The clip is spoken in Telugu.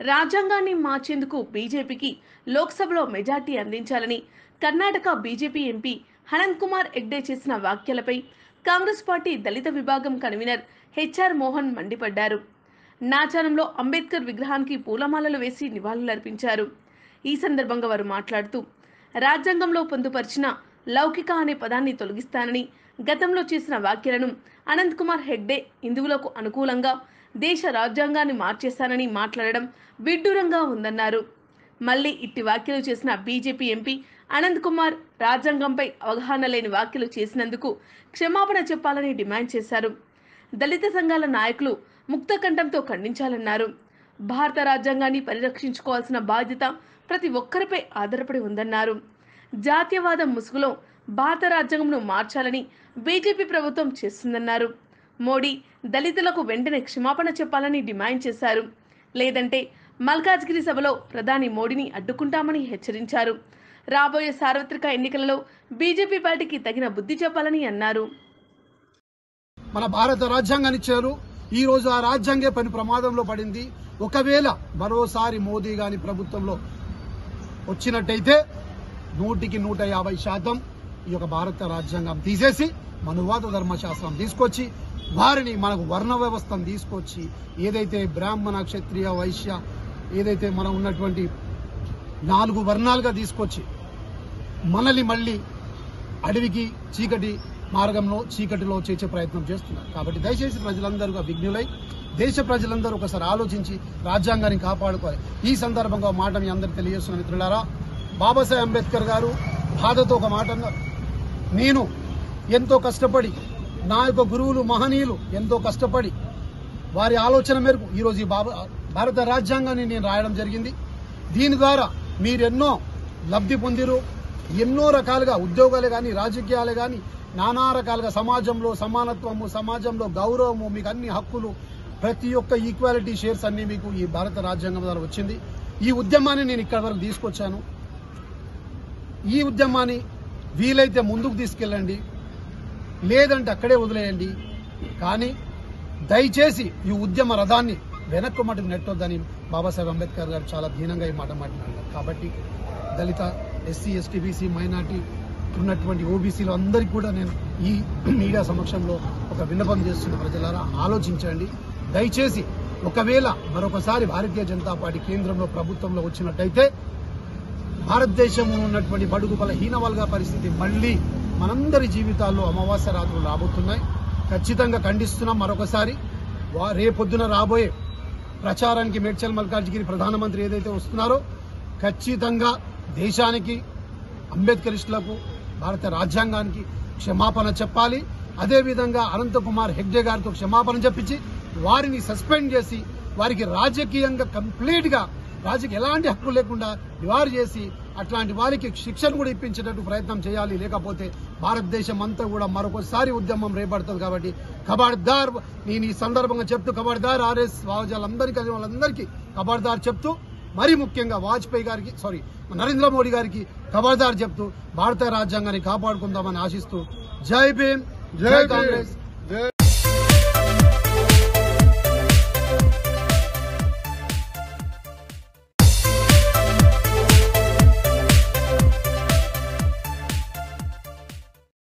రాజ్యాంగాన్ని మార్చేందుకు బీజేపీకి లోక్సభలో మెజార్టీ అందించాలని కర్ణాటక బీజేపీ ఎంపీ హనంత్ కుమార్ ఎగ్డే చేసిన వ్యాఖ్యలపై కాంగ్రెస్ పార్టీ దళిత విభాగం కన్వీనర్ హెచ్ఆర్ మోహన్ మండిపడ్డారు నాచారంలో అంబేద్కర్ విగ్రహానికి పూలమాలలు వేసి నివాళులర్పించారు ఈ సందర్భంగా వారు మాట్లాడుతూ రాజ్యాంగంలో పొందుపరిచిన లౌకిక అనే పదాన్ని తొలగిస్తానని గతంలో చేసిన వ్యాఖ్యలను అనంత్ కుమార్ హెగ్డే హిందువులకు అనుకూలంగా దేశ రాజ్యాంగాన్ని మార్చేస్తానని మాట్లాడడం విడ్డూరంగా ఉందన్నారు మళ్ళీ ఇట్టి వ్యాఖ్యలు చేసిన బీజేపీ ఎంపీ అనంత్ కుమార్ రాజ్యాంగంపై అవగాహన లేని వ్యాఖ్యలు చేసినందుకు క్షమాపణ చెప్పాలని డిమాండ్ చేశారు దళిత సంఘాల నాయకులు ముక్త కంఠంతో ఖండించాలన్నారు భారత రాజ్యాంగాన్ని పరిరక్షించుకోవాల్సిన బాధ్యత ప్రతి ఒక్కరిపై ఆధారపడి ఉందన్నారు జాతీయవాదం ముసుగులో భారత రాజ్యాంగంను మార్చాలని బీజేపీ ప్రభుత్వం చేస్తుందన్నారు మోడీ దళితులకు వెంటనే క్షమాపణ చెప్పాలని డిమాండ్ చేశారు లేదంటే మల్కాజ్గిరి సభలో ప్రధాని మోడీని అడ్డుకుంటామని హెచ్చరించారు రాబోయే సార్వత్రిక ఎన్నికలలో బీజేపీ పార్టీకి తగిన బుద్ధి చెప్పాలని అన్నారు మన భారత రాజ్యాంగాన్ని ఇచ్చారు ఈ రోజు ఆ రాజ్యాంగే పని ప్రమాదంలో పడింది ఒకవేళ మరోసారి మోదీ గాని ప్రభుత్వంలో వచ్చినట్టయితే నూటికి నూట యాభై శాతం ఈ యొక్క భారత రాజ్యాంగం తీసేసి మనువాద ధర్మశాస్త్రం తీసుకొచ్చి వారిని మనకు వర్ణ వ్యవస్థను తీసుకొచ్చి ఏదైతే బ్రాహ్మణ క్షత్రియ వైశ్య ఏదైతే మనం ఉన్నటువంటి నాలుగు వర్ణాలుగా తీసుకొచ్చి మనల్ని మళ్ళీ అడవికి చీకటి మార్గంలో చీకటిలో చేర్చే ప్రయత్నం చేస్తున్నారు కాబట్టి దయచేసి ప్రజలందరూ విఘ్నులై దేశ ప్రజలందరూ ఒకసారి ఆలోచించి రాజ్యాంగాన్ని కాపాడుకోవాలి ఈ సందర్భంగా ఒక మాట మీ అందరికి తెలియజేస్తున్న మిత్రులారా బాబాసాహెబ్ అంబేద్కర్ గారు బాధతో ఒక మాట అన్నారు నేను ఎంతో కష్టపడి నా యొక్క గురువులు మహనీయులు ఎంతో కష్టపడి వారి ఆలోచన మేరకు ఈరోజు ఈ బాబా భారత రాజ్యాంగాన్ని నేను రాయడం జరిగింది దీని ద్వారా మీరెన్నో లబ్ధి పొందిరు ఎన్నో రకాలుగా ఉద్యోగాలే కానీ రాజకీయాలే కానీ నానా రకాలుగా సమాజంలో సమానత్వము సమాజంలో గౌరవము మీకు అన్ని హక్కులు ప్రతి ఒక్క ఈక్వాలిటీ షేర్స్ అన్ని మీకు ఈ భారత రాజ్యాంగం ద్వారా వచ్చింది ఈ ఉద్యమాన్ని నేను ఇక్కడ వరకు తీసుకొచ్చాను ఈ ఉద్యమాన్ని వీలైతే ముందుకు తీసుకెళ్ళండి లేదంటే అక్కడే వదిలేయండి కానీ దయచేసి ఈ ఉద్యమ రథాన్ని వెనక్కు మటుకు నెట్టొద్దని బాబాసాహెబ్ అంబేద్కర్ గారు చాలా దీనంగా ఈ మాట మాట్లాడారు కాబట్టి దళిత ఎస్సీ ఎస్టీ బీసీ మైనార్టీ ఉన్నటువంటి ఓబీసీలు అందరికీ కూడా నేను ఈ మీడియా సమక్షంలో ఒక విన్నపం చేస్తున్న ప్రజలారా ఆలోచించండి దయచేసి ఒకవేళ మరొకసారి భారతీయ జనతా పార్టీ కేంద్రంలో ప్రభుత్వంలో వచ్చినట్టయితే భారతదేశంలో ఉన్నటువంటి బడుగు బలహీన వర్గాల పరిస్థితి మళ్లీ మనందరి జీవితాల్లో అమావాస్య రాత్రులు రాబోతున్నాయి ఖచ్చితంగా ఖండిస్తున్నాం మరొకసారి వా- రేపొద్దున రాబోయే ప్రచారానికి మేడ్చల్ మల్కాజ్గిరి ప్రధానమంత్రి ఏదైతే వస్తున్నారో ఖచ్చితంగా దేశానికి అంబేద్కరిస్టులకు భారత రాజ్యాంగానికి క్షమాపణ చెప్పాలి అదేవిధంగా అనంతకుమార్ హెగ్డే గారితో క్షమాపణ చెప్పించి వారిని సస్పెండ్ చేసి వారికి రాజకీయంగా కంప్లీట్ గా రాజకీయ ఎలాంటి హక్కు లేకుండా నివారు చేసి అట్లాంటి వారికి శిక్షను కూడా ఇప్పించేటట్టు ప్రయత్నం చేయాలి లేకపోతే భారతదేశం అంతా కూడా మరొకసారి ఉద్యమం రేపడుతుంది కాబట్టి కబాడ్దార్ నేను ఈ సందర్భంగా చెప్తూ కబాడ్దార్ ఆర్ఎస్ వాళ్ళందరికీ వాళ్ళందరికీ కబాడ్దార్ చెప్తూ మరీ ముఖ్యంగా వాజ్పేయి గారికి సారీ నరేంద్ర మోడీ గారికి ఖబర్దార్ చెప్తూ భారత రాజ్యాంగాన్ని కాపాడుకుందామని ఆశిస్తూ జై భీమ్ జై కాంగ్రెస్